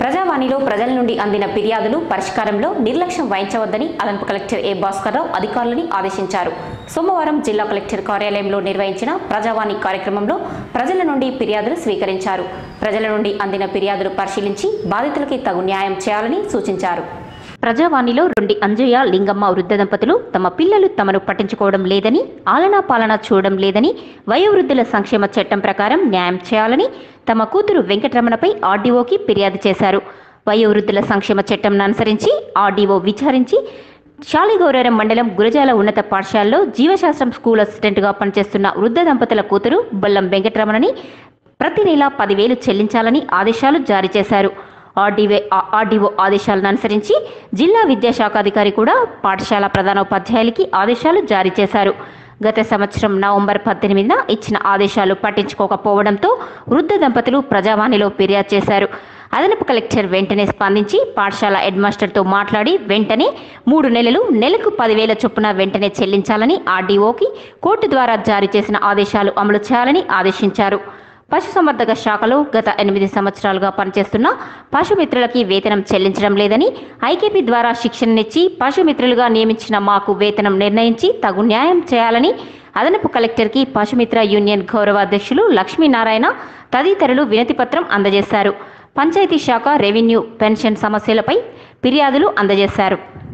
ప్రజావాణిలో ప్రజల నుండి అందిన ఫిర్యాదులు పరిష్కారంలో నిర్లక్ష్యం వహించవద్దని అదనపు కలెక్టర్ ఏ భాస్కర్రావు అధికారులని ఆదేశించారు సోమవారం జిల్లా కలెక్టర్ కార్యాలయంలో నిర్వహించిన ప్రజావాణి కార్యక్రమంలో ప్రజల నుండి ఫిర్యాదులు స్వీకరించారు ప్రజల నుండి అందిన ఫిర్యాదులు పరిశీలించి బాధితులకి తగు న్యాయం చేయాలని సూచించారు ప్రజావాణిలో రెండు అంజయ్య లింగమ్మ వృద్ధ దంపతులు తమ పిల్లలు తమను పట్టించుకోవడం లేదని ఆలనా పాలన చూడడం లేదని వయోవృద్ధుల సంక్షేమ చట్టం ప్రకారం న్యాయం చేయాలని తమ కూతురు వెంకటరమణపై ఆర్డీఓకి ఫిర్యాదు చేశారు వయోవృద్ధుల సంక్షేమ చట్టంను అనుసరించి ఆర్డీఓ విచారించి శాలిగౌరవరం మండలం గురజాల ఉన్నత పాఠశాలలో జీవశాస్త్రం స్కూల్ అసిస్టెంట్గా పనిచేస్తున్న వృద్ధ దంపతుల కూతురు బొల్లం వెంకటరమణని ప్రతి నెల పదివేలు చెల్లించాలని ఆదేశాలు జారీ చేశారు ఆర్డీవే ఆర్డీఓ ఆదేశాలను అనుసరించి జిల్లా విద్యాశాఖాధికారి కూడా పాఠశాల ప్రధానోపాధ్యాయులకి ఆదేశాలు జారీ చేశారు గత సంవత్సరం నవంబర్ పద్దెనిమిదిన ఇచ్చిన ఆదేశాలు పట్టించుకోకపోవడంతో వృద్ధ దంపతులు ప్రజావాణిలో ఫిర్యాదు చేశారు అదనపు కలెక్టర్ వెంటనే స్పందించి పాఠశాల హెడ్ మాస్టర్తో మాట్లాడి వెంటనే మూడు నెలలు నెలకు పదివేల చొప్పున వెంటనే చెల్లించాలని ఆర్డీఓకి కోర్టు ద్వారా జారీ చేసిన ఆదేశాలు అమలు చేయాలని ఆదేశించారు పశుసంవర్ధక శాఖలో గత ఎనిమిది సంవత్సరాలుగా పనిచేస్తున్న పశుమిత్రులకి వేతనం చెల్లించడం లేదని ఐకేపీ ద్వారా శిక్షణనిచ్చి పశుమిత్రులుగా నియమించిన మాకు వేతనం నిర్ణయించి తగు న్యాయం చేయాలని అదనపు కలెక్టర్కి పశుమిత్ర యూనియన్ గౌరవ అధ్యక్షులు లక్ష్మీనారాయణ తదితరులు వినతిపత్రం అందజేశారు పంచాయతీ శాఖ రెవెన్యూ పెన్షన్ సమస్యలపై ఫిర్యాదులు అందజేశారు